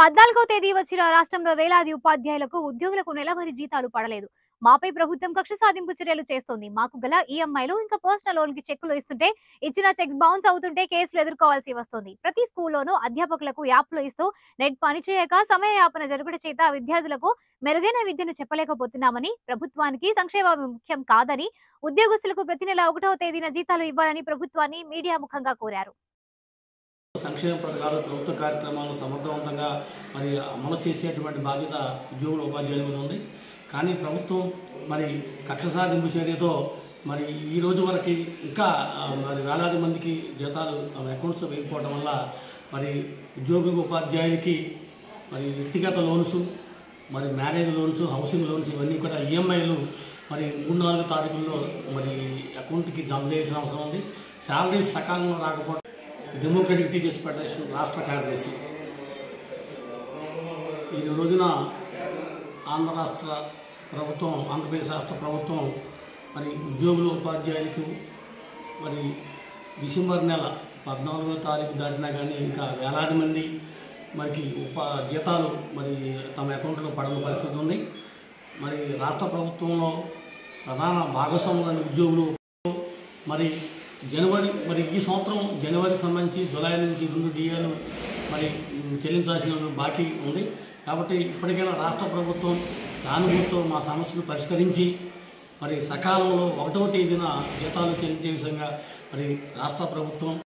పద్నాలుగో తేదీ వచ్చిన రాష్ట్రంలో వేలాది ఉపాధ్యాయులకు ఉద్యోగులకు నెలవారీ జీతాలు పడలేదు మాపై ప్రభుత్వం కక్ష సాధింపు చర్యలు చేస్తోంది మాకు గల ఈఎంఐలు ఇంకా పర్సనల్ లోన్ కి చెక్కులు ఇస్తుంటే ఇచ్చిన చెక్స్ బౌన్స్ అవుతుంటే కేసులు ఎదుర్కోవాల్సి వస్తుంది ప్రతి స్కూల్లోనూ అధ్యాపకులకు యాప్లు ఇస్తూ నెట్ పనిచేయక సమయ యాపన జరుగుట చేత విద్యార్థులకు మెరుగైన విద్యను చెప్పలేకపోతున్నామని ప్రభుత్వానికి సంక్షేమం ముఖ్యం కాదని ఉద్యోగస్తులకు ప్రతి నెల ఒకటవ తేదీన జీతాలు ఇవ్వాలని ప్రభుత్వాన్ని మీడియా ముఖంగా కోరారు సంక్షేమ పథకాలు ప్రభుత్వ కార్యక్రమాలు సమర్థవంతంగా మరి అమలు చేసేటువంటి బాధ్యత ఉద్యోగుల ఉపాధ్యాయుల మీద ఉంది కానీ ప్రభుత్వం మరి కక్ష సాధింపు చర్యతో మరి ఈ రోజు వరకు ఇంకా ఆ, మరి వేలాది మందికి జీతాలు తమ అకౌంట్స్ వేయకపోవడం వల్ల మరి ఉద్యోగులకు ఉపాధ్యాయులకి మరి వ్యక్తిగత లోన్స్ మరి మ్యారేజ్ లోన్స్ హౌసింగ్ లోన్స్ ఇవన్నీ కూడా ఈఎంఐలు మరి మూడు నాలుగు తారీఖుల్లో మరి అకౌంట్కి జమ చేయాల్సిన అవసరం ఉంది శాలరీస్ సకాలంలో రాకపోవడం డెమోక్రటిక్ టీచర్స్ ఫెడరేషన్ రాష్ట్ర కార్యదర్శి ఈ రోజున ఆంధ్ర రాష్ట్ర ప్రభుత్వం ఆంధ్రప్రదేశ్ రాష్ట్ర ప్రభుత్వం మరి ఉద్యోగులు ఉపాధ్యాయులకు మరి డిసెంబర్ నెల పద్నాలుగో తారీఖు దాటినా కానీ ఇంకా వేలాది మంది మనకి ఉపా జీతాలు మరి తమ అకౌంట్లో పడని పరిస్థితి ఉంది మరి రాష్ట్ర ప్రభుత్వంలో ప్రధాన భాగస్వాములైన ఉద్యోగులు మరి జనవరి మరి ఈ సంవత్సరం జనవరి సంబంధించి జులై నుంచి రెండు డిఏలు మరి ఉమ్, చెల్లించాల్సిన బాకీ ఉంది కాబట్టి ఇప్పటికైనా రాష్ట్ర ప్రభుత్వం సానుభూతితో మా సమస్యను పరిష్కరించి మరి సకాలంలో ఒకటవ తేదీన జీతాలు చెల్లించే విధంగా మరి రాష్ట్ర ప్రభుత్వం